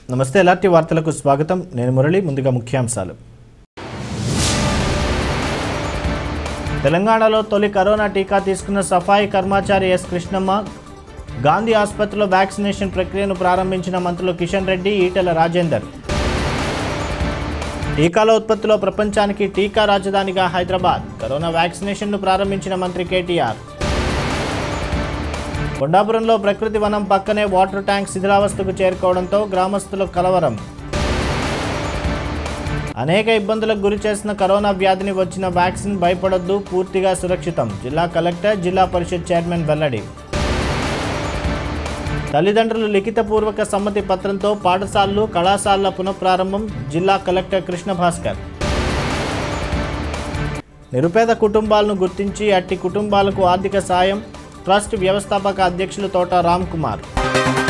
నమస్తే ఎలాంటి వార్తలకు స్వాగతం నేను మురళి ముందుగా ముఖ్యాంశాలు తెలంగాణలో తొలి కరోనా టీకా తీసుకున్న సఫాయి కర్మచారి ఎస్ కృష్ణమ్మ గాంధీ ఆసుపత్రిలో వ్యాక్సినేషన్ ప్రక్రియను ప్రారంభించిన మంత్రులు కిషన్ రెడ్డి ఈటెల రాజేందర్ టీకాల ఉత్పత్తిలో ప్రపంచానికి టీకా రాజధానిగా హైదరాబాద్ కరోనా వ్యాక్సినేషన్ను ప్రారంభించిన మంత్రి కేటీఆర్ కొండాపురంలో ప్రకృతి వనం పక్కనే వాటర్ ట్యాంక్ శిథిలావస్థకు చేరుకోవడంతో గ్రామస్తులు కలవరం అనేక ఇబ్బందులకు గురి చేసిన కరోనా వ్యాధిని వచ్చిన వ్యాక్సిన్ భయపడొద్దు పూర్తిగా సురక్షితం జిల్లా కలెక్టర్ జిల్లా పరిషత్ చైర్మన్ వెల్లడి తల్లిదండ్రులు లిఖితపూర్వక సమ్మతి పత్రంతో పాఠశాలలు కళాశాలల పునఃప్రారంభం జిల్లా కలెక్టర్ కృష్ణ భాస్కర్ నిరుపేద కుటుంబాలను గుర్తించి అట్టి కుటుంబాలకు ఆర్థిక సాయం ట్రస్ట్ వ్యవస్థాపక అధ్యక్షులు తోట రామ్ కుమార్